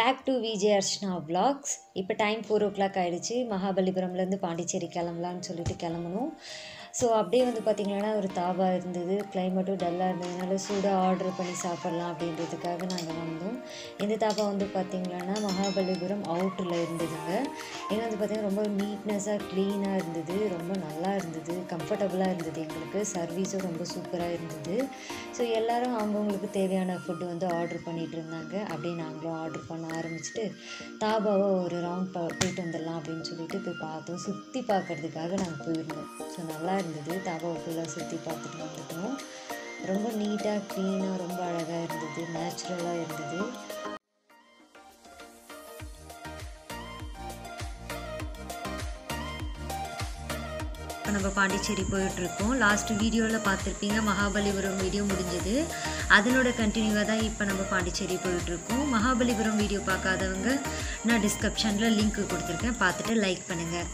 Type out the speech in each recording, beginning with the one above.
back to Vijay Archana vlogs இப்போ time four o'clock ஆகிடுச்சு மகாபலிபுரம்லேருந்து பாண்டிச்சேரி கிளம்பலான்னு சொல்லிட்டு கிளம்பணும் ஸோ அப்படியே வந்து பார்த்திங்கன்னா ஒரு தாபா இருந்தது கிளைமேட்டும் டல்லாக இருந்ததுனால சூடாக ஆர்டர் பண்ணி சாப்பிட்லாம் அப்படின்றதுக்காக நாங்கள் வந்தோம் இந்த தாபா வந்து பார்த்திங்கன்னா மகாபலிபுரம் அவுட்டரில் இருந்ததுங்க ஏன்னா வந்து பார்த்திங்கன்னா ரொம்ப நீட்னஸாக க்ளீனாக இருந்தது ரொம்ப நல்லா இருந்தது கம்ஃபர்டபுளாக இருந்தது எங்களுக்கு சர்வீஸும் ரொம்ப சூப்பராக இருந்தது ஸோ எல்லோரும் அவங்கவுங்களுக்கு தேவையான ஃபுட்டு வந்து ஆர்டர் பண்ணிகிட்டு இருந்தாங்க அப்படியே நாங்களும் ஆர்டர் பண்ண ஆரம்பிச்சுட்டு தாபாவை ஒரு ரவுண்ட் போயிட்டு வந்துடலாம் அப்படின்னு சொல்லிட்டு போய் பார்த்தோம் சுற்றி பார்க்கறதுக்காக நாங்கள் போயிருந்தோம் ஸோ நல்லா இருந்தது தாபாவை ஃபுல்லாக சுற்றி பார்த்துட்டு வந்துட்டோம் ரொம்ப நீட்டாக க்ளீனாக ரொம்ப அழகாக இருந்தது நேச்சுரலாக இருந்தது இப்போ நம்ம பாண்டிச்சேரி போயிட்டுருக்கோம் லாஸ்ட் வீடியோவில் பார்த்துருப்பீங்க மகாபலிபுரம் வீடியோ முடிஞ்சது அதனோட கண்டினியூவாக தான் இப்போ நம்ம பாண்டிச்சேரி போயிட்டுருக்கோம் மகாபலிபுரம் வீடியோ பார்க்காதவங்க நான் டிஸ்கிரிப்ஷனில் லிங்க் கொடுத்துருக்கேன் பார்த்துட்டு லைக் பண்ணுங்கள்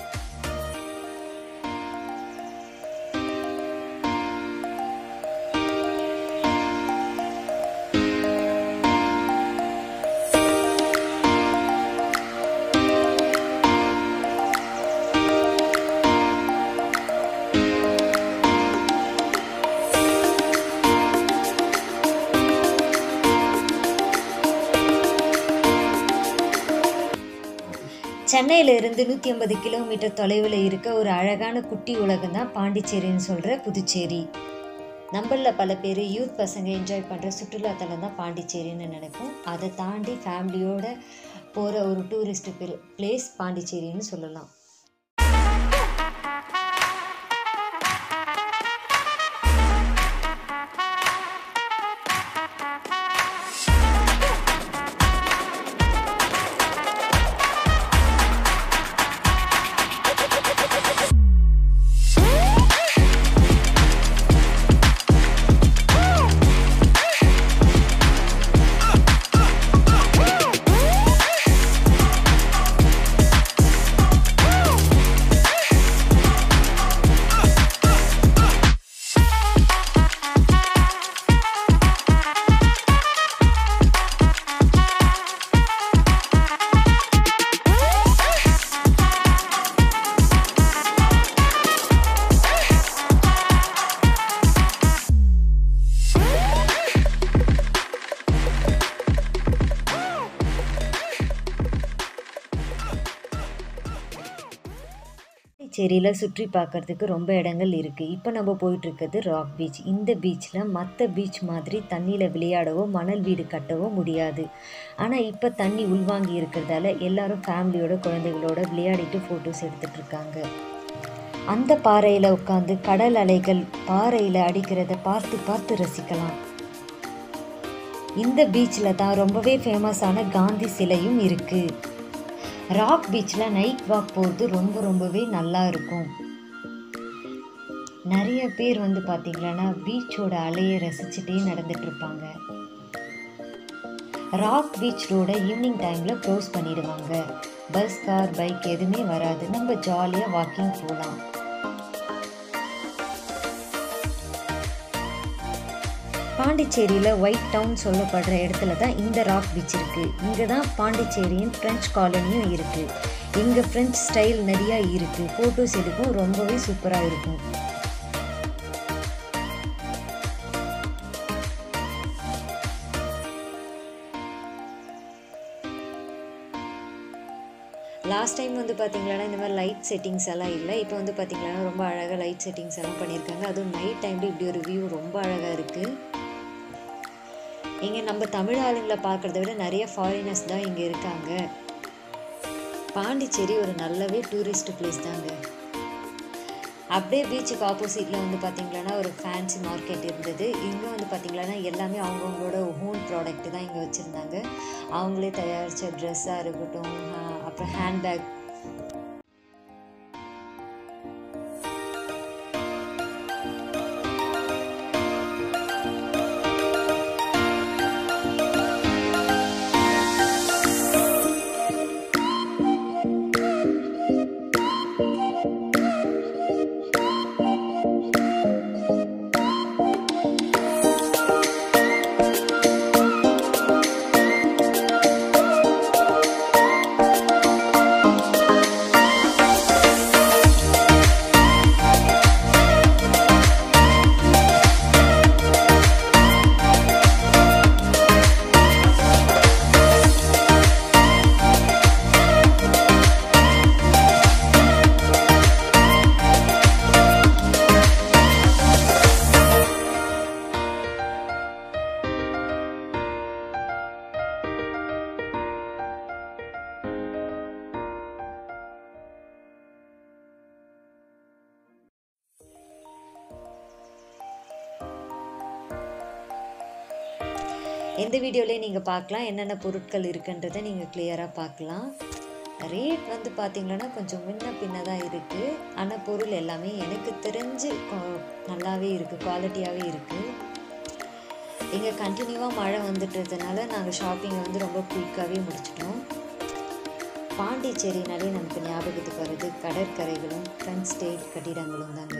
சென்னையில இருந்து நூற்றி ஐம்பது கிலோமீட்டர் தொலைவில் இருக்க ஒரு அழகான குட்டி உலகம் தான் பாண்டிச்சேரின்னு சொல்கிற புதுச்சேரி நம்மளில் பல பேர் யூத் பசங்க என்ஜாய் பண்ணுற சுற்றுலாத்தலம் தான் பாண்டிச்சேரின்னு நினைப்போம் அதை தாண்டி ஃபேமிலியோட போகிற ஒரு டூரிஸ்ட் பிளேஸ் பாண்டிச்சேரின்னு சொல்லலாம் பாண்டிச்சேரியில் சுற்றி பார்க்கறதுக்கு ரொம்ப இடங்கள் இருக்குது இப்போ நம்ம போயிட்டுருக்கிறது ராக் பீச் இந்த பீச்சில் மற்ற பீச் மாதிரி தண்ணியில் விளையாடவோ மணல் வீடு கட்டவோ முடியாது ஆனால் இப்போ தண்ணி உள்வாங்கி இருக்கிறதால எல்லாரும் ஃபேமிலியோட குழந்தைகளோட விளையாடிட்டு ஃபோட்டோஸ் எடுத்துகிட்டு இருக்காங்க அந்த பாறையில் உட்காந்து கடல் அலைகள் பாறையில் அடிக்கிறத பார்த்து பார்த்து ரசிக்கலாம் இந்த பீச்சில் தான் ரொம்பவே ஃபேமஸான காந்தி சிலையும் இருக்குது ராக் பீச்சில் நைட் வாக் போகிறது ரொம்ப ரொம்பவே நல்லா இருக்கும் நிறைய பேர் வந்து பார்த்திங்கன்னா பீச்சோட அலையை ரசிச்சுட்டே நடந்துட்டு இருப்பாங்க ராக் பீச் ரோடை ஈவினிங் டைமில் க்ளோஸ் பண்ணிடுவாங்க பஸ் கார் பைக் எதுவுமே வராது நம்ம ஜாலியாக வாக்கிங் போகலாம் பாண்டிச்சேரியில் ஒயிட் டவுன் சொல்லப்படுற இடத்துல தான் இந்த ராக் பீச் இருக்குது இங்கே தான் பாண்டிச்சேரியின் ஃப்ரெஞ்ச் காலனியும் இருக்குது இங்கே ஃப்ரெஞ்ச் ஸ்டைல் நிறையா இருக்குது ஃபோட்டோஸ் எடுக்கும் ரொம்பவே சூப்பராக இருக்கும் லாஸ்ட் டைம் வந்து பார்த்திங்கன்னா இந்த மாதிரி லைட் செட்டிங்ஸ் எல்லாம் இல்லை இப்போ வந்து பார்த்திங்கன்னா ரொம்ப அழகாக லைட் செட்டிங்ஸ் எல்லாம் பண்ணியிருக்காங்க அதுவும் நைட் டைமில் இப்படி ஒரு வியூ ரொம்ப அழகாக இருக்குது இங்கே நம்ம தமிழ் ஆளுங்களை பார்க்குறத விட நிறைய ஃபாரினர்ஸ் தான் இங்கே இருக்காங்க பாண்டிச்சேரி ஒரு நல்லவே டூரிஸ்ட் பிளேஸ் தாங்க அப்படியே பீச்சுக்கு ஆப்போசிட்டில் வந்து பார்த்திங்கன்னா ஒரு ஃபேன்சி மார்க்கெட் இருந்தது இங்கே வந்து பார்த்திங்கன்னா எல்லாமே அவங்கவுங்களோட ஹோம் ப்ராடக்ட் தான் இங்கே வச்சுருந்தாங்க அவங்களே தயாரித்த ட்ரெஸ்ஸாக இருக்கட்டும் அப்புறம் ஹேண்ட்பேக் எந்த வீடியோலேயும் நீங்கள் பார்க்கலாம் என்னென்ன பொருட்கள் இருக்குன்றதை நீங்கள் கிளியராக பார்க்கலாம் ரேட் வந்து பார்த்தீங்கன்னா கொஞ்சம் முன்ன பின்ன தான் இருக்குது ஆனால் பொருள் எல்லாமே எனக்கு தெரிஞ்சு கொ- நல்லாவே இருக்குது குவாலிட்டியாகவே இருக்குது இங்கே கண்டினியூவாக மழை வந்துட்டதுனால நாங்கள் ஷாப்பிங்கை வந்து ரொம்ப குயிக்காகவே முடிச்சிட்டோம் பாண்டிச்சேரினாலே நமக்கு ஞாபகத்துக்கு வருது கடற்கரைகளும் ஃப்ரண்ட் ஸ்டேட் கட்டிடங்களும் தாங்க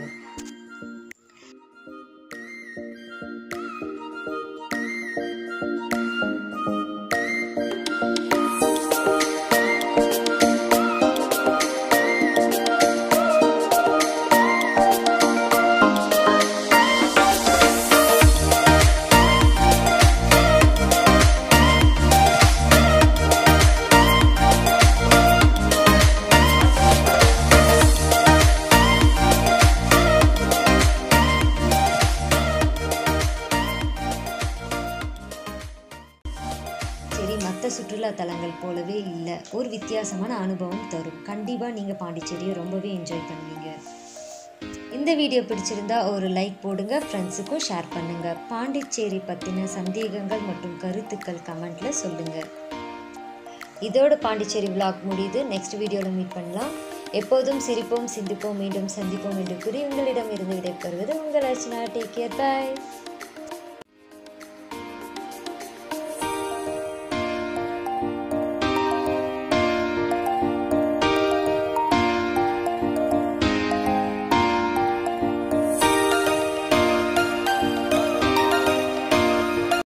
சரி மற்ற சுற்றுலா தலங்கள் போலவே இல்லை ஒரு வித்தியாசமான அனுபவம் தரும் கண்டிப்பாக நீங்கள் பாண்டிச்சேரியை ரொம்பவே என்ஜாய் பண்ணுவீங்க இந்த வீடியோ பிடிச்சிருந்தா ஒரு லைக் போடுங்க ஃப்ரெண்ட்ஸுக்கும் ஷேர் பண்ணுங்க பாண்டிச்சேரி பற்றின சந்தேகங்கள் மற்றும் கருத்துக்கள் கமெண்ட்ல சொல்லுங்க இதோட பாண்டிச்சேரி vlog முடியுது நெக்ஸ்ட் வீடியோவில் மீட் பண்ணலாம் எப்போதும் சிரிப்போம் சிந்திப்போம் மீண்டும் சந்திப்போம் என்று கூறி உங்களிடம் இருந்து விடைபெறுவது உங்கள் அர்ச்சனா டேக் கேர் பாய்